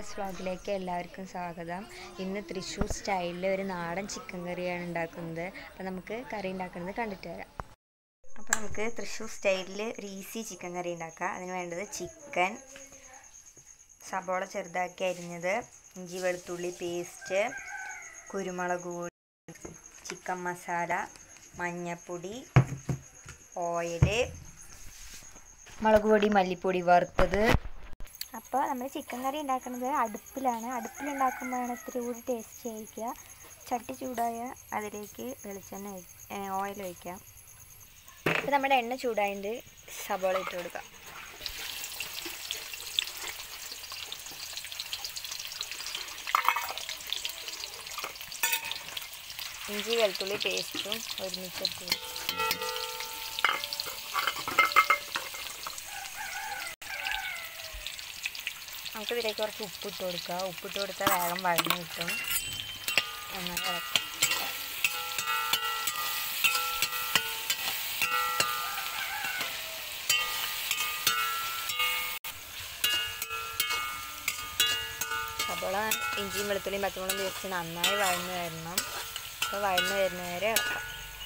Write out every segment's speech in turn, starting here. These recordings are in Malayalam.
ഷാനാസ് വ്ളോഗിലേക്ക് എല്ലാവർക്കും സ്വാഗതം ഇന്ന് തൃശ്ശൂർ സ്റ്റൈലിൽ ഒരു നാടൻ ചിക്കൻ കറിയാണ് ഉണ്ടാക്കുന്നത് അപ്പോൾ നമുക്ക് കറി ഉണ്ടാക്കുന്നത് കണ്ടിട്ട് വരാം അപ്പോൾ നമുക്ക് തൃശ്ശൂർ സ്റ്റൈലിൽ ഒരു ഈസി ചിക്കൻ കറി ഉണ്ടാക്കാം അതിന് വേണ്ടത് ചിക്കൻ സബോള ചെറുതാക്കി അരിഞ്ഞത് ഇഞ്ചി വെളുത്തുള്ളി പേസ്റ്റ് കുരുമുളക് പൊടി ചിക്കൻ മസാല മഞ്ഞൾപ്പൊടി ഓയില് മുളക് പൊടി മല്ലിപ്പൊടി വറുത്തത് അപ്പോൾ നമ്മൾ ചിക്കൻ കറി ഉണ്ടാക്കുന്നത് അടുപ്പിലാണ് അടുപ്പിലുണ്ടാക്കുമ്പോഴാണ് ഇത്തിരി കൂടി ടേസ്റ്റ് ആയിരിക്കുക ചട്ടി ചൂടായ അതിലേക്ക് വെളിച്ചെണ്ണ ഓയിൽ ഒഴിക്കാം അപ്പോൾ നമ്മുടെ എണ്ണ ചൂടായതിൻ്റെ സബോള ഇട്ട് കൊടുക്കാം ഇഞ്ചി വെളുത്തുള്ളി പേസ്റ്റും ഒരുമിച്ചിട്ട് കൊടുക്കാം നമുക്ക് ഇതിലേക്ക് കുറച്ച് ഉപ്പിട്ട് കൊടുക്കുക ഉപ്പിട്ട് കൊടുത്താൽ വേഗം വഴന്ന് കിട്ടും എന്നാൽ ഇളക്കാം സബോള ഇഞ്ചിയും വെളുത്തുള്ളിയും പച്ചമുളകും ചേർത്ത് നന്നായി വഴന്ന് വരണം അപ്പോൾ വഴന്ന് വരുന്നവരെ ഇളക്കാം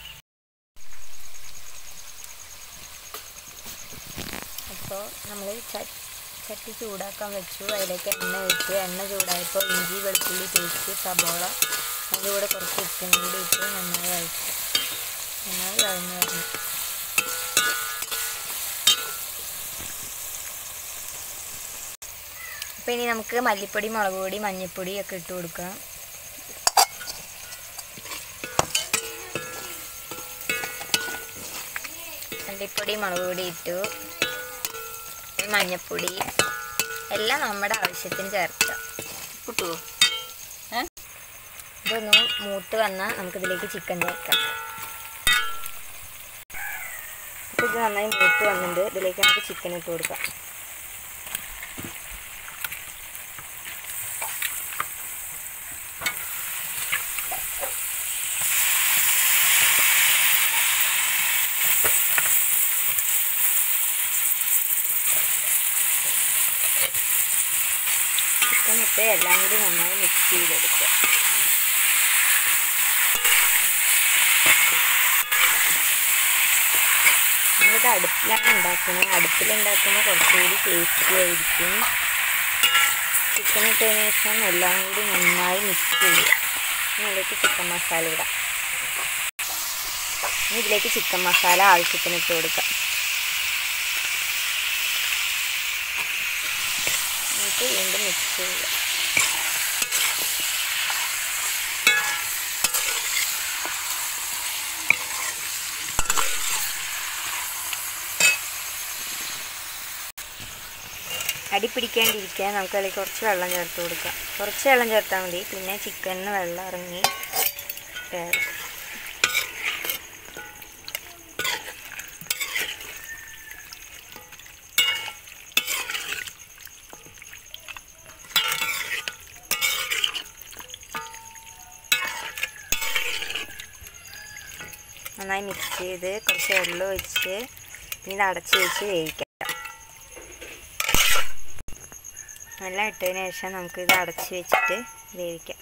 അപ്പോൾ നമ്മൾ ചട്ടി ചൂടാക്കാൻ വെച്ചു അതിലേക്ക് എണ്ണ ഒഴിച്ച് എണ്ണ ചൂടായപ്പോൾ ഇഞ്ചി വെളുത്തുള്ളി പേസ്റ്റ് സബോള അതിൻ്റെ കൂടെ കുറച്ച് ഉപ്പും കൂടി ഇട്ട് നന്നായി വഴച്ചു നന്നായി വഴന്ന് വരണം അപ്പോൾ ഇനി നമുക്ക് മല്ലിപ്പൊടി മുളക് പൊടി മഞ്ഞൾപ്പൊടി ഒക്കെ ഇട്ട് കൊടുക്കാം മല്ലിപ്പൊടി മുളക് പൊടി ഇട്ടു മഞ്ഞൾപ്പൊടി എല്ലാം നമ്മുടെ ആവശ്യത്തിന് ചേർക്കാം കിട്ടുമോ ഇതൊന്ന് മൂത്ത് വന്നാൽ നമുക്കിതിലേക്ക് ചിക്കൻ ചേർക്കാം അപ്പോൾ ഇത് നന്നായി മൂത്ത് വന്നിട്ടുണ്ട് ഇതിലേക്ക് നമുക്ക് ചിക്കൻ ഇട്ട് കൊടുക്കാം ചിക്കൻ ഇട്ട് എല്ലാം കൂടി നന്നായി മിക്സ് ചെയ്തെടുക്കുക നമ്മളിത് അടുപ്പിലാണ് ഉണ്ടാക്കുന്നത് അടുപ്പിലുണ്ടാക്കുമ്പോൾ കുറച്ചുകൂടി ടേസ്റ്റി ആയിരിക്കും ചിക്കൻ ഇട്ടതിന് ശേഷം എല്ലാം കൂടി നന്നായി മിക്സ് ചെയ്യുക ഇനി ഇതിലേക്ക് ചിക്കൻ മസാല ഇടാം ഇനി ഇതിലേക്ക് ചിക്കൻ മസാല ആവശ്യത്തിന് ഇട്ട് കൊടുക്കാം എന്നിട്ട് വീണ്ടും മിക്സ് ചെയ്യുക അടി പിടിക്കാണ്ടിരിക്കാൻ നമുക്ക് അതിലേക്ക് കുറച്ച് വെള്ളം ചേർത്ത് കൊടുക്കാം കുറച്ച് വെള്ളം ചേർത്താൽ മതി പിന്നെ ചിക്കനിന് വെള്ളം ഇറങ്ങി വേവും നന്നായി മിക്സ് ചെയ്ത് കുറച്ച് വെള്ളം ഒഴിച്ച് ഇനി ഇത് അടച്ച് വെച്ച് വേവിക്കാം നല്ല ഇട്ടതിന് ശേഷം നമുക്ക് ഇത് അടച്ച് വെച്ചിട്ട് വേവിക്കാം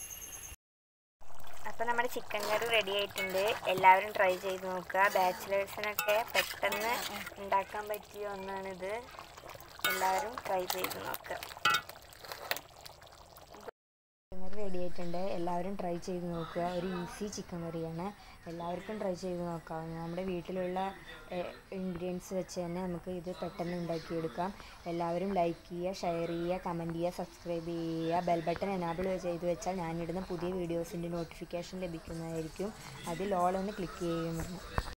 അപ്പോൾ നമ്മുടെ ചിക്കൻ കറി റെഡി ആയിട്ടുണ്ട് എല്ലാവരും ട്രൈ ചെയ്ത് നോക്കുക ബാച്ചിലേഴ്സിനൊക്കെ പെട്ടെന്ന് ഉണ്ടാക്കാൻ പറ്റിയ ഒന്നാണിത് എല്ലാവരും ട്രൈ ചെയ്ത് നോക്കുക ചിക്കൻ കറി റെഡി ആയിട്ടുണ്ട് എല്ലാവരും ട്രൈ ചെയ്ത് നോക്കുക ഒരു ഈസി ചിക്കൻ കറിയാണ് എല്ലാവർക്കും ട്രൈ ചെയ്ത് നോക്കാം നമ്മുടെ വീട്ടിലുള്ള ഇൻഗ്രീഡിയൻസ് വെച്ച് തന്നെ നമുക്ക് ഇത് പെട്ടെന്ന് ഉണ്ടാക്കിയെടുക്കാം എല്ലാവരും ലൈക്ക് ചെയ്യുക ഷെയർ ചെയ്യുക കമൻറ്റ് ചെയ്യുക സബ്സ്ക്രൈബ് ചെയ്യുക ബെൽ ബട്ടൺ എനാബിൾ ചെയ്ത് വെച്ചാൽ ഞാനിടുന്ന പുതിയ വീഡിയോസിൻ്റെ നോട്ടിഫിക്കേഷൻ ലഭിക്കുന്നതായിരിക്കും അതിൽ ഓൾ ഒന്ന് ക്ലിക്ക് ചെയ്യുകയും വേണം